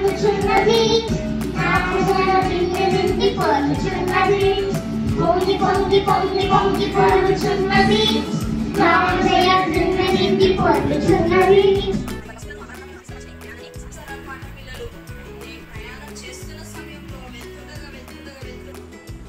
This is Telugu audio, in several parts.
పొంగుచున్నది నా భుజాన బిందె నిండి పొంగుచున్నది పొంగి పొంగి పొంగి పొంగి పొంగుచున్నది నా హృదయ బిందె నిండి పొంగుచున్నది పిల్లలు నేను ప్రయాణం చేస్తున్న సమయంలో వెళ్తుండగా వెళ్తుండగా వెళ్తుండగా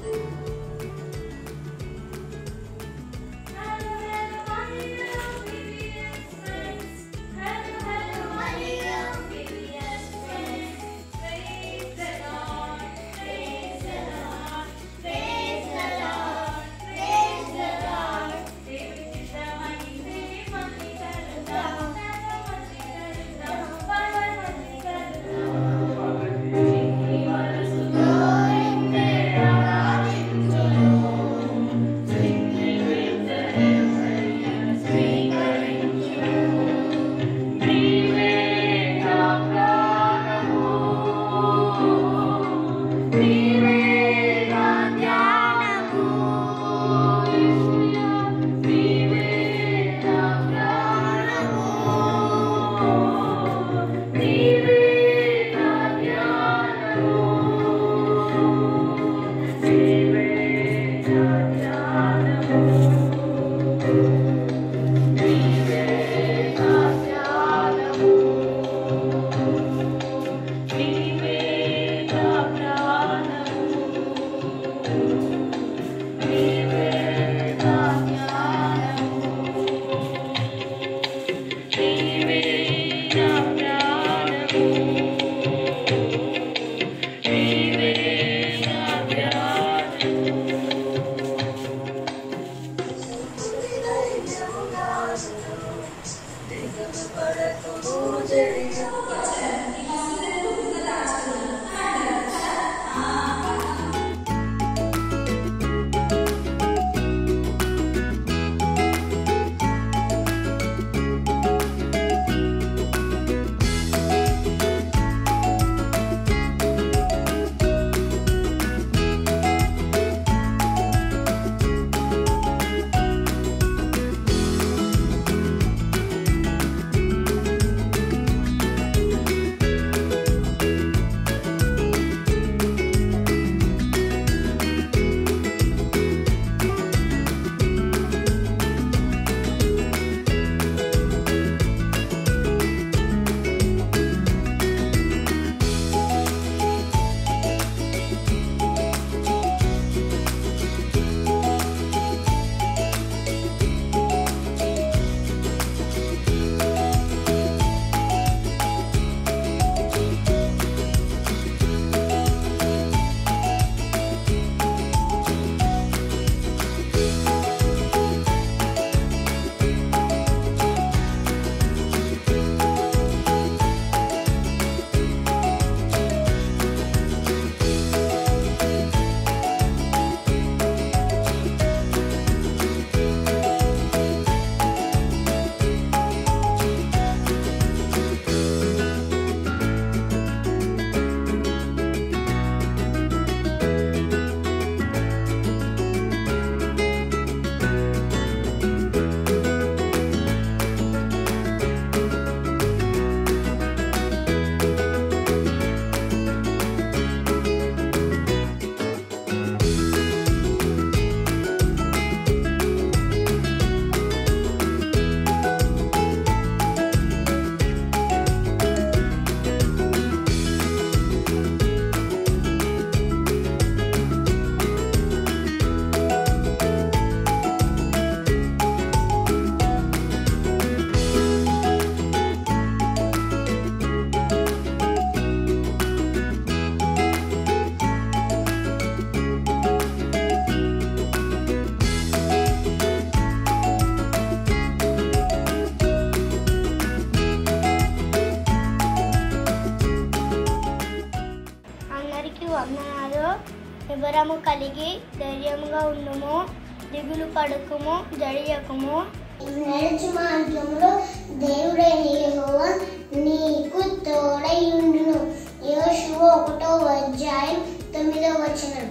అందరికీ వందనాలు వివరము కలిగి ధైర్యముగా ఉండుము దిగులు పడుకుము జడియకుము నడుచు మార్గంలో దేవుడైన యెహోవా నీకు తోడయుండును యోషువ ఒకటో అధ్యాయం తొమ్మిదో వచనం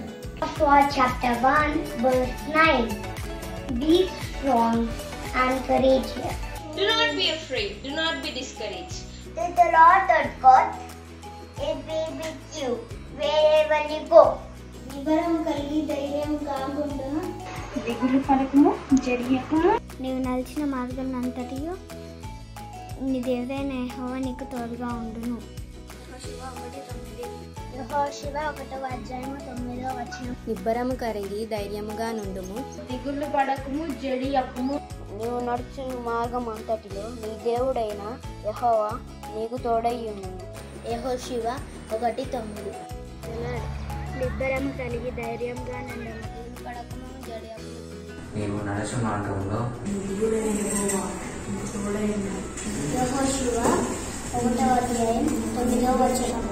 chapter one verse 9 Be strong and courageous. Do not be afraid. Do not be discouraged. This is the Lord that God It be with you wherever you go. వివరం కలిగి ధైర్యం కాకుండా దిగులు పడకము జరియకము నీవు నడిచిన మార్గం అంతటియు నీ దేవుడైన యెహోవా నీకు తోడుగా ఉండును శివ ఒకటో అధ్యాయము తొమ్మిదో వచనం నిబ్బరము కరిగి ధైర్యముగా నుండుము దిగులు పడకము జడియకము నీవు నడుచు మార్గం అంతటిలో నీ దేవుడైన యహోవా నీకు తోడయ్యును యహో శివ ఒకటి తొమ్మిది నిబ్బరం కలిగి ధైర్యంగా నన్ను పడకము జడియము నీవు నడచు మార్గంలో యహో శివ ఒకటో అధ్యాయం తొమ్మిదో వచనం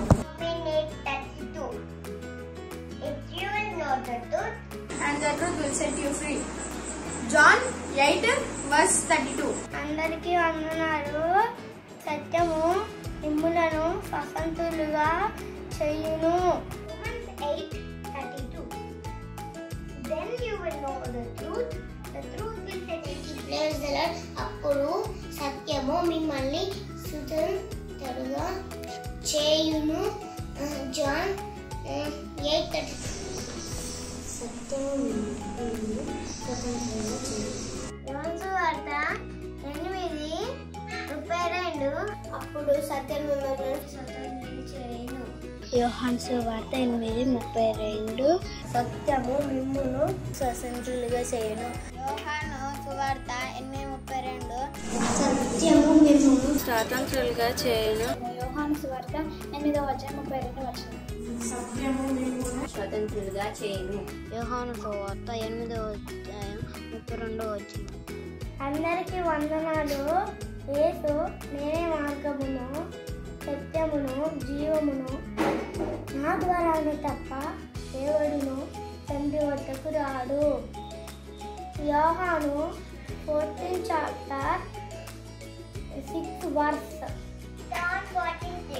If you will know the truth, and the truth will set you free. John 8 verse 32. అందరికీ వందనాలు సత్యము మిమ్ములను స్వతంత్రులుగా చేయును Then you will know the truth. The truth will set you free. Praise the Lord. అప్పుడు సత్యము మిమ్మల్ని స్వతంత్రులుగా చేయును జాన్ ఎయిట్ థర్టీ సత్యము మిమ్మల్ని స్వతంత్రులుగా చేయును రోజు వార్త ఎనిమిది ముప్పై రెండు అప్పుడు సత్యం మిమ్మల్ని స్వతంత్రులు చేయను యోహాన్సు వార్త ఎనిమిది ముప్పై రెండు సత్యము మిమ్మును స్వతంత్రులుగా చేయను యోహాను సువార్త ఎనిమిది ముప్పై రెండు సత్యము మిమ్మును స్వాతంత్రులుగా చేయను యోహాను సువార్త ఎనిమిదో వచ్చాయి ముప్పై రెండు వచ్చిన స్వతంత్రులుగా చేయను యోహాను సువార్త ఎనిమిదవ అధ్యాయం ముప్పై రెండవ వచ్చిన అందరికీ వందనాలు యేసు నేనే మార్గమును సత్యమును జీవమును నా ద్వారానే తప్ప దేవుడును తండ్రి వద్దకు రాడు Yohanu fourteen chapter six verse John 14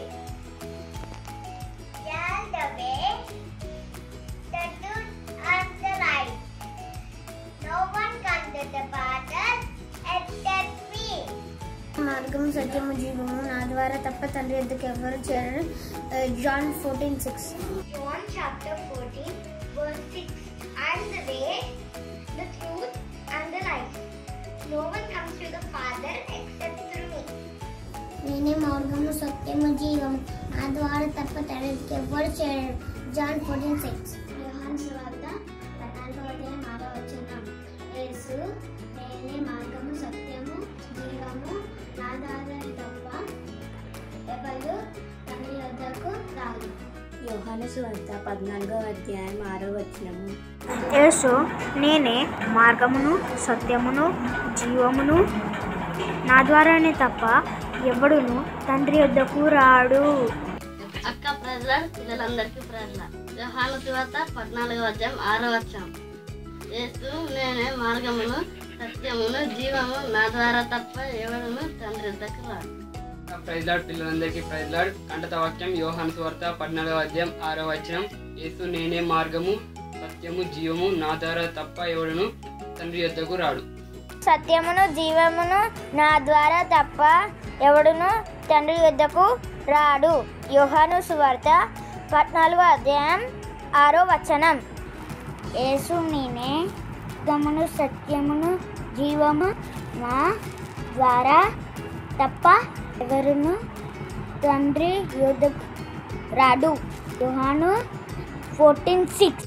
Tell the way, the truth and the life. No one comes to the Father except me. మార్గం సత్యము జీవము నా ద్వారా తప్ప తండ్రి ఎందుకు ఎవరు చేరరు John fourteen six John chapter fourteen verse six and the way the truth and the life no one comes to the father except through me నేనే మార్గము సత్యము జీవము నా ద్వారా తప్ప తండ్రికి ఎవరు చేయరు జాన్ ఫోర్టీన్ సిక్స్ యోహాన్ సువార్త పద్నాలుగో అధ్యాయం ఆరో వచనం యేసు నేనే మార్గము సత్యము జీవము నా ద్వారా తప్ప ఎవరు తండ్రి వద్దకు రాదు యోహాను సువార్త పద్నాలుగవ అధ్యాయం ఆరో వచ్చినము యేసు నేనే మార్గమును సత్యమును జీవమును నా ద్వారానే తప్ప ఎవడును తండ్రి వద్దకు రాడు అక్క ప్రజల పిల్లలందరికీ ప్రజల యోహాను సువార్త పద్నాలుగవ అధ్యాయం ఆరో వచ్చాం యేసు నేనే మార్గమును సత్యమును జీవము నా ద్వారా తప్ప ఎవడును తండ్రి వద్దకు రాడు ప్రైజ్ లాడ్ పిల్లలందరికీ ప్రైజ్ లాడ్ కంటత వాక్యం యోహాను సువార్త పద్నాలుగో అధ్యాయం ఆరో వచనం యేసు నేనే మార్గము సత్యము జీవము నా ద్వారా తప్ప ఎవడును తండ్రి యొద్దకు రాడు సత్యమును జీవమును నా ద్వారా తప్ప ఎవడును తండ్రి వద్దకు రాడు యోహాను సువార్త పద్నాలుగో అధ్యాయం ఆరో వచనం యేసు నేనే గమను సత్యమును జీవము నా ద్వారా తప్ప ఎవరును తండ్రి యొద్దకు రాడు యోహాను ఫోర్టీన్ సిక్స్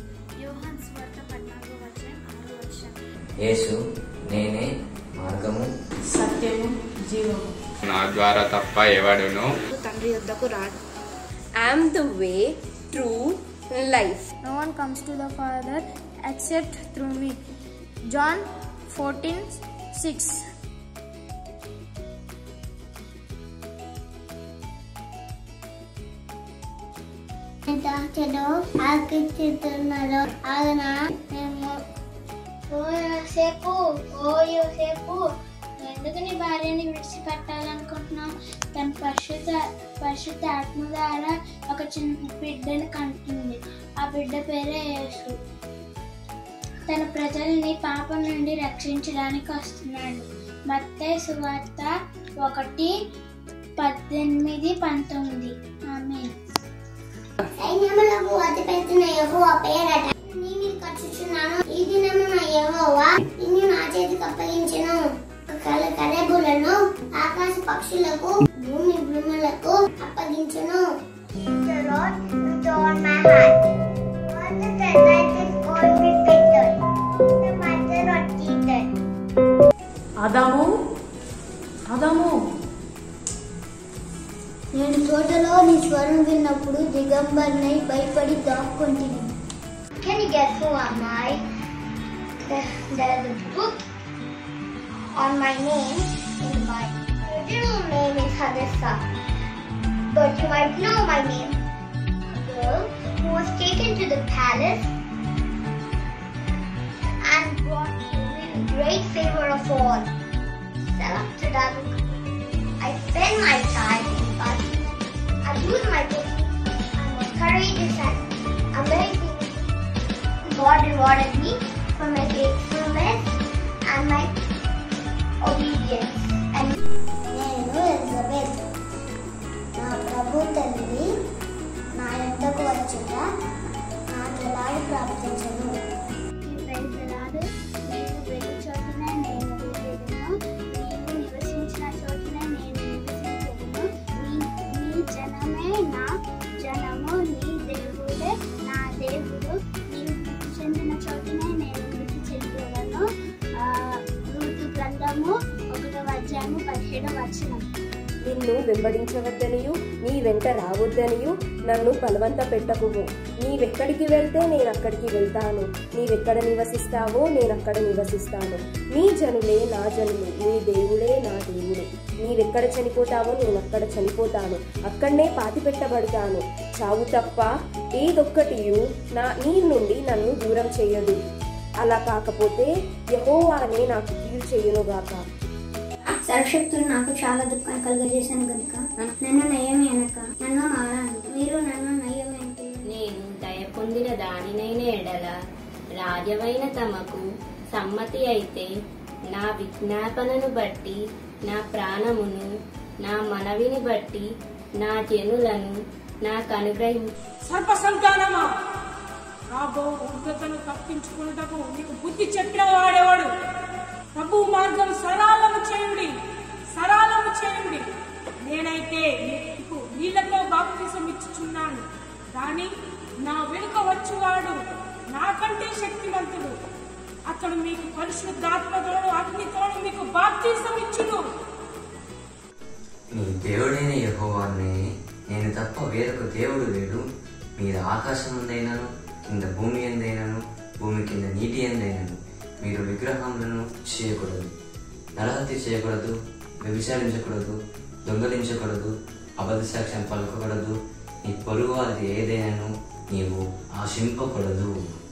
యేసు నేనే మార్గము నా ద్వారా తప్ప ఎవడును am the way, truth, and life. No one comes to the Father except through me. John 14 6. చెడు ఆకిస్తున్నాడు ఆయన మేము ఓ యోసేపు ఓ యోసేపు ఎందుకు నీ భార్యని విడిచిపెట్టాలనుకుంటున్నావు తన పరిశుద్ధ పరిశుద్ధ ఆత్మ ద్వారా ఒక చిన్న బిడ్డను కంటుంది ఆ బిడ్డ పేరే యేసు తన ప్రజల్ని పాపం నుండి రక్షించడానికి వస్తున్నాడు మత్తయి సువార్త ఒకటి పద్దెనిమిది పంతొమ్మిది ఆమె సైన్యములకు అతిపెద్ద యెహోవా పేరట నీ మీద ఖర్చుచున్నాను ఈ దినమున యెహోవా నిన్ను నా చేతికి అప్పగించెను కల కరెబులను ఆకాశ పక్షులకు భూమి భూములకు అప్పగించును The Lord is on my heart. What the sunlight is called me Peter, the mother of Jesus. ఆదాము ఆదాము నేను తోటలో నీ స్వరం విన్నప్పుడు దిగంబర్నై భయపడి దాక్కుంటుంది Can you guess who am I? There is a book on my name in the Bible. My original name is Hadessa, but you might know my name. A girl who was taken to the palace and brought to win great favor of all. Selected as a I spend my time in parties. I use my patience. I'm a courageous and amazing. God rewarded me for my faithfulness and my obedience. And నేను ఎలిజబెత్ నా ప్రభు తండ్రి నా ఎంతకు వచ్చుట నాకు ఎలాగ ప్రార్థించను నీవు వెళ్ళు చోటున నేను వెళ్ళెదను నీవు నివసించిన చోటున నేను నివసించెదను నీ నీ జనమే నా జనము నీ దేవుడే నా దేవుడు నీవు మృతి చెందిన చోటునే నేను మృతి చెందగలను ఋతు గ్రంథము ఒకటో అధ్యాయము పదిహేడవ వచనం నిన్ను వెంబడించవద్దనియు నీ వెంట రావద్దనియు నన్ను బలవంత పెట్టకుము నీవెక్కడికి వెళ్తే నేను అక్కడికి వెళ్తాను నీవెక్కడ నివసిస్తావో నేను అక్కడ నివసిస్తాను నీ జనులే నా జనులు నీ దేవుడే నా దేవుడు నీవెక్కడ చనిపోతావో నేను అక్కడ చనిపోతాను అక్కడనే పాతి పెట్టబడతాను చావు తప్ప ఏదొక్కటియు నా నీ నుండి నన్ను దూరం చేయదు అలా కాకపోతే యహోవానే నాకు కీడు చేయనుగాక సర్వశక్తులు నాకు చాలా దుఃఖాన్ని కలుగజేశాను కనుక నన్ను నయమే అనక నన్ను మారాను మీరు నన్ను నయమే అంటే నేను దయ పొందిన దానినైన ఎడల రాజమైన తమకు సమ్మతి అయితే నా విజ్ఞాపనను బట్టి నా ప్రాణమును నా మనవిని బట్టి నా జనులను నాకు అనుగ్రహి సర్ప సంతానమా రాబో ఉగ్రతను తప్పించుకున్నటకు నీకు బుద్ధి చెప్పిన వాడేవాడు ప్రభు మార్గం సరళము చేయుడి సరళము చేయుడి నేనైతే మీకు నీళ్లతో బాప్తిసం ఇచ్చుచున్నాను కానీ నా వెనుక వచ్చువాడు నాకంటే శక్తివంతుడు అతడు మీకు పరిశుద్ధాత్మతోను అగ్నితోను మీకు బాప్తిసం ఇచ్చును నీ దేవుడైన యెహోవానే నేను తప్ప వేరొక దేవుడు లేడు మీరు ఆకాశం ఎందైనను కింద భూమి ఎందైనను భూమి కింద నీటి ఎందైనను మీరు విగ్రహములను చేయకూడదు నరహత్య చేయకూడదు వ్యభిచారించకూడదు దొంగలించకూడదు అబద్ధ సాక్ష్యం పలకకూడదు నీ పొరుగు వారిది ఏదైనాను నీవు ఆశింపకూడదు